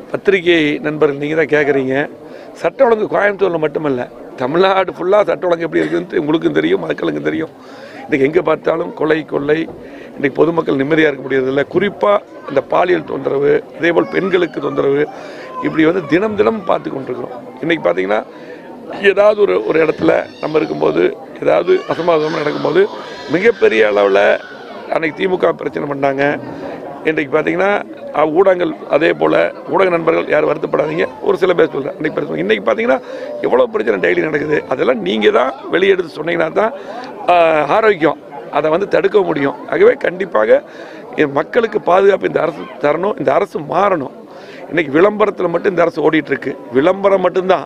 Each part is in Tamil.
பத்திரிகை நண்பர்கள் நீங்கள் தான் கேட்குறீங்க சட்ட ஒழுங்கு கோயம்புத்தூரில் மட்டுமல்ல தமிழ்நாடு ஃபுல்லாக சட்ட ஒழுங்கு எப்படி இருக்குன்னு உங்களுக்கும் தெரியும் மக்களுக்கும் தெரியும் இன்றைக்கி எங்கே பார்த்தாலும் கொலை கொள்ளை இன்றைக்கி பொதுமக்கள் நிம்மதியாக இருக்க முடியறதில்ல குறிப்பாக இந்த பாலியல் தொந்தரவு அதேபோல் பெண்களுக்கு தொந்தரவு இப்படி வந்து தினம் தினம் பார்த்து கொண்டிருக்கிறோம் இன்றைக்கி பார்த்தீங்கன்னா ஏதாவது ஒரு ஒரு இடத்துல நம்ம இருக்கும்போது ஏதாவது அசம்பாவிதம் நடக்கும்போது மிகப்பெரிய அளவில் அன்னைக்கு திமுக பிரச்சனை பண்ணாங்க இன்றைக்கு பார்த்தீங்கன்னா அஹ், ஊடகங்கள் அதே போல் ஊடக நண்பர்கள் யாரும் வருத்தப்படாதீங்க ஒரு சில பேர் சொல்கிறேன் அன்றைக்கி பிரச்சனை இன்றைக்கி பார்த்தீங்கன்னா எவ்வளோ பிரச்சனை டெய்லி நடக்குது அதெல்லாம் நீங்கள் தான் வெளியெடுத்து சொன்னீங்கன்னா தான் ஆஹ், ஆரோக்கியம் அதை வந்து தடுக்க முடியும் ஆகவே கண்டிப்பாக என் மக்களுக்கு பாதுகாப்பு இந்த அரசு தரணும் இந்த அரசு மாறணும் இன்றைக்கி விளம்பரத்தில் மட்டும் இந்த அரசு ஓடிட்டு இருக்கு விளம்பரம் மட்டும்தான்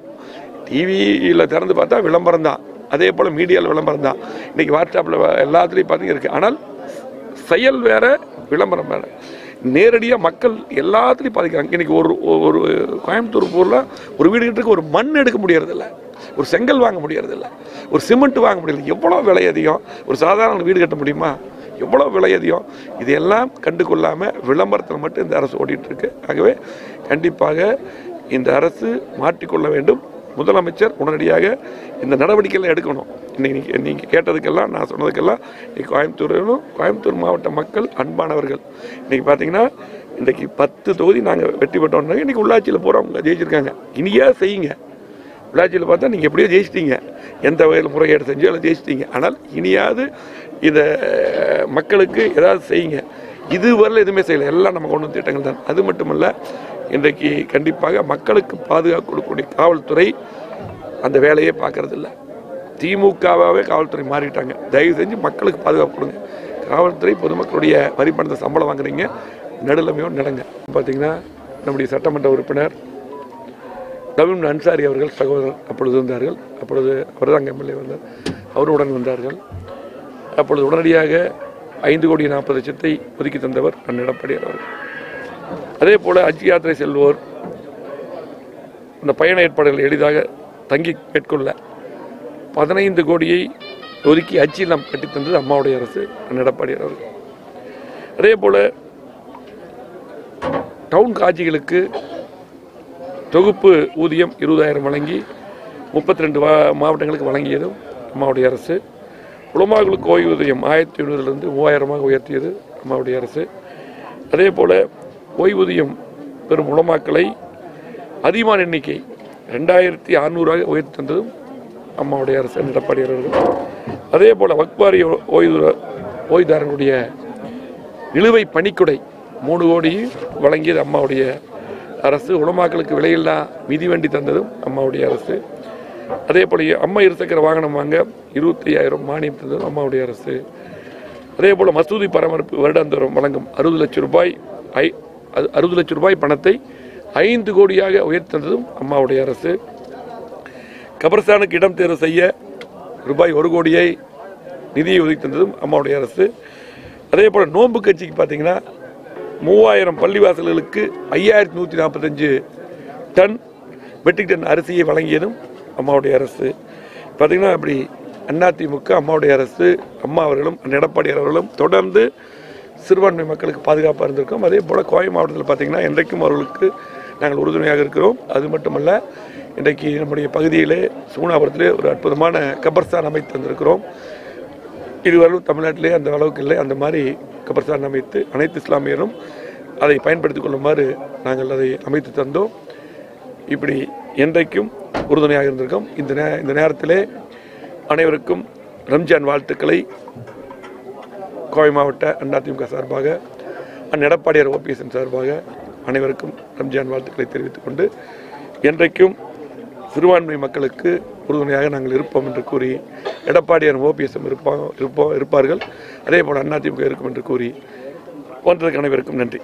டிவியில் திறந்து பார்த்தா விளம்பரம் தான் அதே போல் மீடியாவில் விளம்பரம் தான் இன்றைக்கி வாட்ஸ்அப்பில் எல்லாத்துலேயும் பார்த்தீங்க இருக்குது ஆனால் செயல் வேற விளம்பரம் வேற நேரடியாக மக்கள் எல்லாத்துலேயும் பாதிக்கிறாங்க இன்றைக்கி ஒரு ஒரு கோயம்புத்தூர் ஊரில் ஒரு வீடு கட்டுறதுக்கு ஒரு மண் எடுக்க முடியறதில்ல ஒரு செங்கல் வாங்க முடியறதில்ல ஒரு சிமெண்ட் வாங்க முடியல எவ்வளோ விலை அதிகம் ஒரு சாதாரண வீடு கட்ட முடியுமா எவ்வளோ விலை அதிகம் இதையெல்லாம் கண்டு கொள்ளாமல் விளம்பரத்தில் மட்டும் இந்த அரசு ஓடிட்டு இருக்கு ஆகவே கண்டிப்பாக இந்த அரசு மாற்றிக்கொள்ள வேண்டும் முதலமைச்சர் உடனடியாக இந்த நடவடிக்கைகளை எடுக்கணும் இன்னைக்கு நீங்கள் கேட்டதுக்கெல்லாம் நான் சொன்னதுக்கெல்லாம் இன்னைக்கு கோயம்புத்தூரிலும் கோயம்புத்தூர் மாவட்ட மக்கள் அன்பானவர்கள் இன்னைக்கு பார்த்தீங்கன்னா இன்றைக்கி பத்து தொகுதி நாங்கள் வெற்றி பெற்றோம்னா இன்றைக்கி உள்ளாட்சியில் போகிறவங்க ஜெயிச்சிருக்காங்க இனியா செய்யுங்க உள்ளாட்சியில் பார்த்தா நீங்கள் எப்படியோ ஜெயிச்சிட்டீங்க எந்த வகையில் முறைகேடு செஞ்சோ அதில் ஜெயிச்சிட்டீங்க ஆனால் இனியாவது இதை மக்களுக்கு ஏதாவது செய்யுங்க இதுவரையில் எதுவுமே செய்யலை எல்லாம் நம்ம கொண்டு வந்த திட்டங்கள் தான் அது மட்டுமல்ல இன்றைக்கு கண்டிப்பாக மக்களுக்கு பாதுகாப்பு கொடுக்கக்கூடிய காவல்துறை அந்த வேலையே பார்க்கறதில்ல திமுகவாகவே காவல்துறை மாறிட்டாங்க தயவு செஞ்சு மக்களுக்கு பாதுகாப்பு கொடுங்க காவல்துறை பொதுமக்களுடைய வரி பணத்தை சம்பளம் வாங்குறீங்க நடுநிலைமையோடு நடங்க பார்த்தீங்கன்னா நம்முடைய சட்டமன்ற உறுப்பினர் நவீன் அன்சாரி அவர்கள் சகோதரர் அப்பொழுது வந்தார்கள் அப்பொழுது அவர் தான் எம்எல்ஏ வந்தார் அவருடன் வந்தார்கள் அப்பொழுது உடனடியாக ஐந்து கோடி நாற்பது லட்சத்தை ஒதுக்கி தந்தவர் அண்ணன் எடப்பாடியார் அவர்கள் அதே போல் ஹஜ் யாத்திரை செல்வோர் இந்த பயண ஏற்பாடுகள் எளிதாக தங்கி மேற்கொள்ள பதினைந்து கோடியை ஒதுக்கி ஹஜ் இல்லம் கட்டித் தந்தது அம்மாவுடைய அரசு அண்ணன் எடப்பாடியார் அவர்கள் அதே போல் டவுன் காட்சிகளுக்கு தொகுப்பு ஊதியம் இருபதாயிரம் வழங்கி முப்பத்தி ரெண்டு மாவட்டங்களுக்கு வழங்கியதும் அம்மாவுடைய அரசு உலமாக்களுக்கு ஓய்வூதியம் ஆயிரத்தி ஐநூறுலேருந்து மூவாயிரமாக உயர்த்தியது அம்மாவுடைய அரசு அதே போல் ஓய்வூதியம் பெறும் உலமாக்களை அதிகமான எண்ணிக்கை ரெண்டாயிரத்தி அறநூறாக உயர்த்தி தந்ததும் அம்மாவுடைய அரசு எடப்பாடி அவர்கள் அதே போல் வக்பாரி ஓய்வு ஓய்வுதாரர்களுடைய நிலுவை பணிக்குடை மூணு கோடி வழங்கியது அம்மாவுடைய அரசு உலமாக்களுக்கு விலையில்லா மிதிவண்டி தந்ததும் அம்மாவுடைய அரசு அதே போல் அம்மா இருசக்கர வாகனம் வாங்க இருபத்தி ஐயாயிரம் மானியம் தந்ததும் அம்மாவுடைய அரசு அதே போல் மசூதி பராமரிப்பு வருடாந்தோறும் வழங்கும் அறுபது லட்சம் ரூபாய் ஐ அது அறுபது லட்சம் ரூபாய் பணத்தை ஐந்து கோடியாக உயர்த்தந்ததும் அம்மாவுடைய அரசு கபர்ஸ்தானுக்கு இடம் தேர்வு செய்ய ரூபாய் ஒரு கோடியை நிதியை ஒதுக்கி தந்ததும் அம்மாவுடைய அரசு அதே போல் நோன்பு கட்சிக்கு பார்த்தீங்கன்னா மூவாயிரம் பள்ளிவாசல்களுக்கு ஐயாயிரத்தி நூற்றி நாற்பத்தஞ்சு டன் மெட்ரிக் டன் அரிசியை வழங்கியதும் அம்மாவுடைய அரசு பார்த்தீங்கன்னா அப்படி அதிமுக அம்மாவுடைய அரசு அம்மா அவர்களும் அண்ணன் எடப்பாடியார் அவர்களும் தொடர்ந்து சிறுபான்மை மக்களுக்கு பாதுகாப்பாக இருந்திருக்கோம் அதே போல் கோவை மாவட்டத்தில் பார்த்தீங்கன்னா இன்றைக்கும் அவர்களுக்கு நாங்கள் உறுதுணையாக இருக்கிறோம் அது மட்டுமல்ல இன்றைக்கு நம்முடைய பகுதியிலே சூனாபுரத்திலே ஒரு அற்புதமான கபர்ஸ்தான் அமைத்து தந்திருக்கிறோம் இதுவரையும் தமிழ்நாட்டிலே அந்த அளவுக்கு இல்லை அந்த மாதிரி கபர்ஸ்தான் அமைத்து அனைத்து இஸ்லாமியரும் அதை பயன்படுத்திக் கொள்ளுமாறு நாங்கள் அதை அமைத்து தந்தோம் இப்படி என்றைக்கும் உறுதுணையாக இருந்திருக்கோம் இந்த நே இந்த நேரத்திலே அனைவருக்கும் ரம்ஜான் வாழ்த்துக்களை கோவை மாவட்ட அதிமுக சார்பாக அண்ணன் எடப்பாடியார் ஓபிஎஸ்என் சார்பாக அனைவருக்கும் ரம்ஜான் வாழ்த்துக்களை தெரிவித்துக் கொண்டு என்றைக்கும் சிறுபான்மை மக்களுக்கு உறுதுணையாக நாங்கள் இருப்போம் என்று கூறி எடப்பாடியார் ஓபிஎஸ்எம் இருப்போம் இருப்போம் இருப்பார்கள் அதே போல் அதிமுக இருக்கும் என்று கூறி போன்றதுக்கு அனைவருக்கும் நன்றி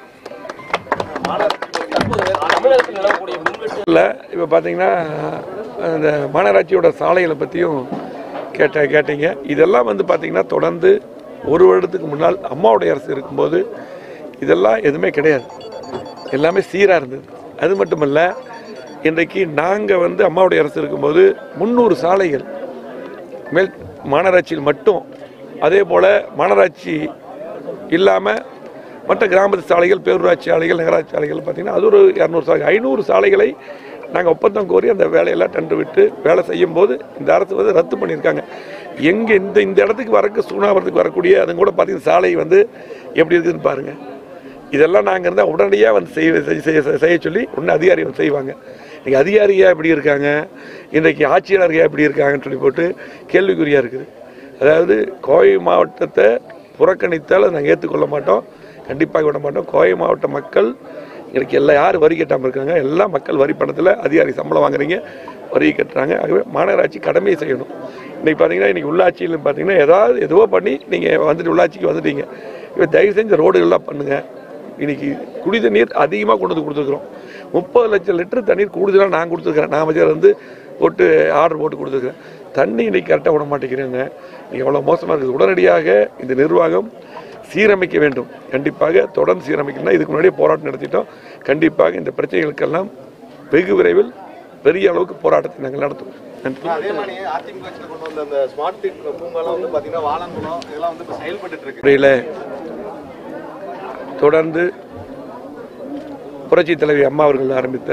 தமிழகத்தில் நிலவக்கூடிய மின்வெட்டு இல்லை இப்போ பார்த்தீங்கன்னா இந்த மாநகராட்சியோட சாலைகளை பற்றியும் கேட்ட கேட்டீங்க இதெல்லாம் வந்து பார்த்தீங்கன்னா தொடர்ந்து ஒரு வருடத்துக்கு முன்னால் அம்மாவுடைய அரசு இருக்கும்போது இதெல்லாம் எதுவுமே கிடையாது எல்லாமே சீராக இருந்தது அது மட்டுமல்ல இன்றைக்கு நாங்கள் வந்து அம்மாவுடைய அரசு இருக்கும்போது முந்நூறு சாலைகள் மேல் மாநகராட்சியில் மட்டும் அதே போல் மாநகராட்சி இல்லாமல் மற்ற கிராமத்து சாலைகள் பேரூராட்சி சாலைகள் நகராட்சி சாலைகள் பார்த்திங்கன்னா அது ஒரு இரநூறு சாலை ஐநூறு சாலைகளை நாங்கள் ஒப்பந்தம் கோரி அந்த வேலையெல்லாம் டெண்டர் விட்டு வேலை செய்யும் போது இந்த அரசு வந்து ரத்து பண்ணியிருக்காங்க எங்கே இந்த இந்த இடத்துக்கு வரக்கு சூனாவரத்துக்கு வரக்கூடிய அது கூட பார்த்தீங்கன்னா சாலை வந்து எப்படி இருக்குதுன்னு பாருங்கள் இதெல்லாம் நாங்கள் இருந்தால் உடனடியாக வந்து செய்ய செய்ய- செய்ய செய்ய சொல்லி உடனே அதிகாரி வந்து செய்வாங்க இன்றைக்கி அதிகாரியா எப்படி இருக்காங்க இன்றைக்கி ஆட்சியாளர்கள் எப்படி இருக்காங்கன்னு சொல்லி போட்டு கேள்விக்குறியாக இருக்குது அதாவது கோவை மாவட்டத்தை புறக்கணித்தால் நாங்கள் ஏற்றுக்கொள்ள மாட்டோம் கண்டிப்பாக விட மாட்டோம் கோவை மாவட்ட மக்கள் இன்னைக்கு எல்லா யார் வரி கட்டாமல் இருக்காங்க எல்லா மக்கள் வரி பணத்தில் அதிகாரி சம்பளம் வாங்குறீங்க வரி கட்டுறாங்க ஆகவே மாநகராட்சி கடமையை செய்யணும் இன்னைக்கு பார்த்தீங்கன்னா இன்னைக்கு உள்ளாட்சியில் பார்த்தீங்கன்னா ஏதாவது எதுவோ பண்ணி நீங்கள் வந்துட்டு உள்ளாட்சிக்கு வந்துட்டீங்க இப்போ தயவு செஞ்சு ரோடுகள்லாம் பண்ணுங்கள் இன்னைக்கு குடி தண்ணீர் அதிகமாக கொண்டு வந்து கொடுத்துருக்குறோம் முப்பது லட்சம் லிட்டர் தண்ணீர் கூடுதலாக நான் கொடுத்துருக்குறேன் நான் அமைச்சர் வந்து போட்டு ஆர்டர் போட்டு கொடுத்துருக்குறேன் தண்ணி இன்னைக்கு கரெக்டாக விட மாட்டேங்கிறேங்க நீங்கள் எவ்வளோ மோசமாக இருக்குது உடனடியாக இந்த நிர்வாகம் சீரமைக்க வேண்டும் கண்டிப்பாக தொடர்ந்து சீரமைக்கணும்னா இதுக்கு முன்னாடியே போராட்டம் நடத்திட்டோம் கண்டிப்பாக இந்த பிரச்சனைகளுக்கெல்லாம் வெகு விரைவில் பெரிய அளவுக்கு போராட்டத்தை நாங்கள் நடத்துவோம் நன்றி அதே மாதிரி அதிமுக ஆட்சியில கொண்டு வந்த அந்த ஸ்மார்ட் சிட்டி பூங்காலாம் வந்து பாத்தீங்கன்னா வாழங்குளம் இதெல்லாம் வந்து இப்ப செயல்பட்டு இருக்கு முறையில் தொடர்ந்து புரட்சி தலைவி அம்மா அவர்கள் ஆரம்பித்த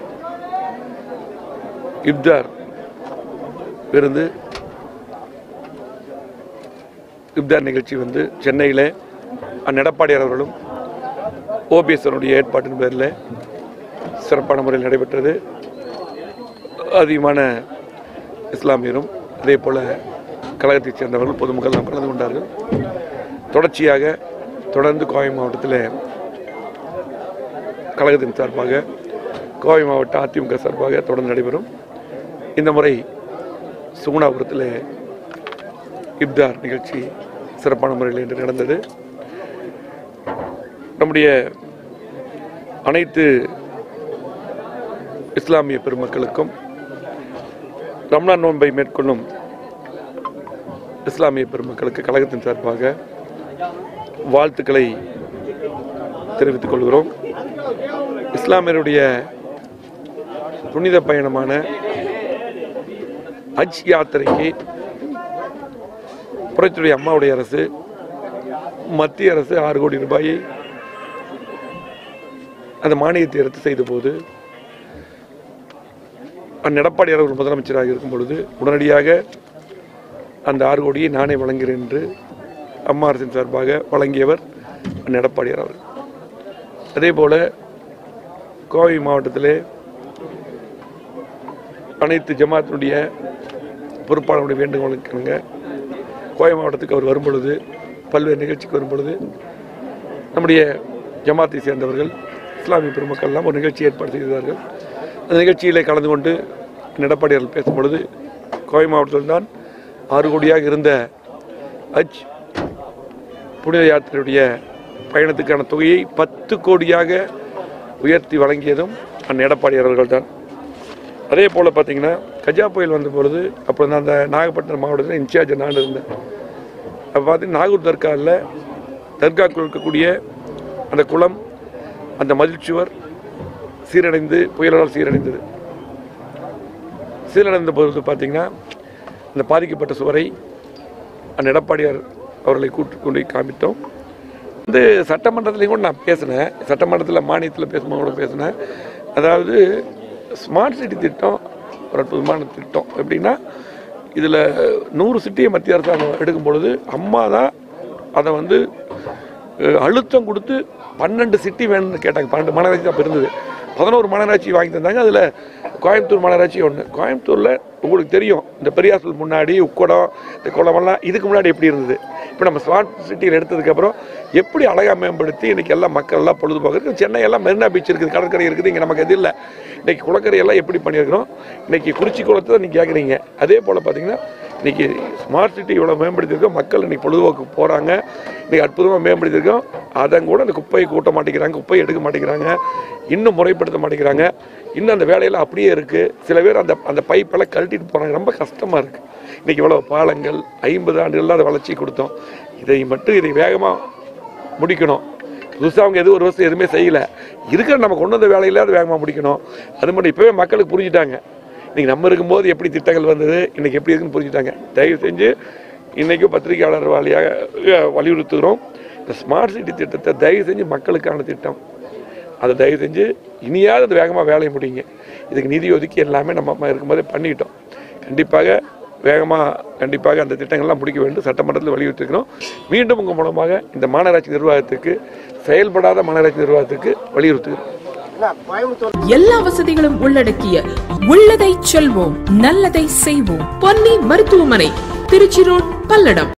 இப்தார் விருந்து இப்தார் நிகழ்ச்சி வந்து சென்னையில் அந்நெடப்பாடியார் அவர்களும் ஓபிஎஸ்னுடைய ஏற்பாட்டின் பேரில் சிறப்பான முறையில் நடைபெற்றது அதிகமான இஸ்லாமியரும் அதே போல் கழகத்தைச் சேர்ந்தவர்கள் பொதுமக்கள் எல்லாம் கலந்து கொண்டார்கள் தொடர்ச்சியாக தொடர்ந்து கோவை மாவட்டத்தில் கழகத்தின் சார்பாக கோவை மாவட்ட அதிமுக சார்பாக தொடர்ந்து நடைபெறும் இந்த முறை சுகுணாபுரத்தில் இப்தார் நிகழ்ச்சி சிறப்பான முறையில் இன்று நடந்தது நம்முடைய அனைத்து இஸ்லாமிய பெருமக்களுக்கும் ரம்லான் நோன்பை மேற்கொள்ளும் இஸ்லாமிய பெருமக்களுக்கு கழகத்தின் சார்பாக வாழ்த்துக்களை தெரிவித்துக் கொள்கிறோம் இஸ்லாமியருடைய புனித பயணமான ஹஜ் யாத்திரைக்கு புரட்சியுடைய அம்மாவுடைய அரசு மத்திய அரசு ஆறு கோடி ரூபாயை அந்த மானியத்தை ரத்து செய்த போது அந்நெடப்பாடி அவர்கள் முதலமைச்சராக இருக்கும் பொழுது உடனடியாக அந்த ஆறு கோடியை நானே வழங்குகிறேன் என்று அம்மா அரசின் சார்பாக வழங்கியவர் எடப்பாடியார் அவர்கள் அதே போல கோவை மாவட்டத்திலே அனைத்து ஜமாத்தினுடைய பொறுப்பாளருடைய வேண்டுகோளுக்கு இணங்க கோவை மாவட்டத்துக்கு அவர் வரும் பொழுது பல்வேறு நிகழ்ச்சிக்கு வரும் பொழுது நம்முடைய ஜமாத்தை சேர்ந்தவர்கள் இஸ்லாமிய பெருமக்கள் எல்லாம் ஒரு நிகழ்ச்சி ஏற்பாடு செய்தார்கள் அந்த நிகழ்ச்சியிலே கலந்து கொண்டு எடப்பாடியார்கள் பேசும் பொழுது கோவை மாவட்டத்தில் தான் ஆறு கோடியாக இருந்த ஹஜ் புனித யாத்திரையுடைய பயணத்துக்கான தொகையை பத்து கோடியாக உயர்த்தி வழங்கியதும் அண்ணன் எடப்பாடியார் அவர்கள் தான் அதே போல் பார்த்தீங்கன்னா கஜா புயல் வந்த பொழுது அப்போ நான் அந்த நாகப்பட்டினம் மாவட்டத்தில் இன்சார்ஜ் நான் இருந்தேன் அப்போ பார்த்தீங்கன்னா நாகூர் தர்காவில் தர்காக்குள் இருக்கக்கூடிய அந்த குளம் அந்த மதில் சுவர் சீரடைந்து புயலால் சீரடைந்தது சீரடைந்த பொழுது பார்த்தீங்கன்னா அந்த பாதிக்கப்பட்ட சுவரை அந்த எடப்பாடியார் அவர்களை கூட்டு கொண்டு போய் காமித்தோம் வந்து சட்டமன்றத்துலேயும் கூட நான் பேசினேன் சட்டமன்றத்தில் மானியத்தில் பேசும்போது கூட பேசினேன் அதாவது ஸ்மார்ட் சிட்டி திட்டம் ஒரு அற்புதமான திட்டம் எப்படின்னா இதில் நூறு சிட்டியை மத்திய அரசாங்கம் எடுக்கும் பொழுது அம்மா தான் அதை வந்து அஹ், அழுத்தம் கொடுத்து பன்னெண்டு சிட்டி வேணும்னு கேட்டாங்க பன்னெண்டு மாநகராட்சி தான் அப்ப இருந்தது பதினோரு மாநகராட்சி வாங்கி தந்தாங்க அதில் கோயம்புத்தூர் மாநகராட்சி ஒன்று கோயம்புத்தூரில் உங்களுக்கு தெரியும் இந்த பெரியாஸ்பல் முன்னாடி உக்கடம் இந்த குளமெல்லாம் இதுக்கு முன்னாடி எப்படி இருந்தது இப்போ நம்ம ஸ்மார்ட் சிட்டியில் எடுத்ததுக்கப்புறம் எப்படி அழகாக மேம்படுத்தி இன்றைக்கி எல்லாம் மக்கள் எல்லாம் பொழுதுபோக்கு சென்னை எல்லாம் மெரினா பீச் இருக்குது கடற்கரை இருக்குது இங்கே நமக்கு எது இல்லை இன்றைக்கி குளக்கரையெல்லாம் எப்படி பண்ணியிருக்கிறோம் இன்றைக்கி குறிச்சி குளத்தை தான் நீங்கள் கேட்குறீங்க அதே போல் பார்த்தீங்கன்னா இன்றைக்கி ஸ்மார்ட் சிட்டி இவ்வளோ மேம்படுத்தியிருக்கோம் மக்கள் இன்றைக்கி பொழுதுபோக்கு போகிறாங்க இன்றைக்கி அற்புதமாக மேம்படுத்தியிருக்கோம் அதை கூட அந்த குப்பையை கூட்ட மாட்டேங்கிறாங்க குப்பையை எடுக்க மாட்டேங்கிறாங்க இன்னும் முறைப்படுத்த மாட்டேங்கிறாங்க இன்னும் அந்த வேலையெல்லாம் அப்படியே இருக்குது சில பேர் அந்த அந்த பைப்பெல்லாம் கழட்டிட்டு போகிறாங்க ரொம்ப கஷ்டமாக இருக்குது இன்றைக்கி இவ்வளோ பாலங்கள் ஐம்பது ஆண்டுகள்லாம் அதை வளர்ச்சி கொடுத்தோம் இதை மட்டும் இதை வேகமாக முடிக்கணும் புதுசாக அவங்க எதுவும் ஒரு வருஷம் எதுவுமே செய்யலை இருக்கிற நம்ம கொண்டு வந்த வேலையில அது வேகமாக முடிக்கணும் அது மட்டும் இப்போவே மக்களுக்கு புரிஞ்சுட்டாங்க இன்றைக்கி நம்ம இருக்கும்போது எப்படி திட்டங்கள் வந்தது இன்றைக்கி எப்படி இருக்குன்னு புரிஞ்சுட்டாங்க தயவு செஞ்சு இன்றைக்கும் பத்திரிகையாளர் வழியாக அஹ், வலியுறுத்துகிறோம் இந்த ஸ்மார்ட் சிட்டி திட்டத்தை தயவு செஞ்சு மக்களுக்கான திட்டம் அதை தயவு செஞ்சு இனியாவது அது வேகமாக வேலையை முடியுங்க இதுக்கு நிதி ஒதுக்கி எல்லாமே நம்ம ம- இருக்கும்போதே பண்ணிட்டோம் கண்டிப்பாக வேகமாக கண்டிப்பாக அந்த திட்டங்கள்லாம் முடிக்க வேண்டும் சட்டமன்றத்தில் வலியுறுத்திருக்கிறோம் மீண்டும் உங்கள் மூலமாக இந்த மாநகராட்சி நிர்வாகத்துக்கு செயல்படாத மாநகராட்சி நிர்வாகத்துக்கு வலியுறுத்துகிறோம் எல்லா வசதிகளும் உள்ளடக்கிய உள்ளதை செல்வோம் நல்லதை செய்வோம் பொன்னி மருத்துவமனை திருச்சி ரோட் பல்லடம்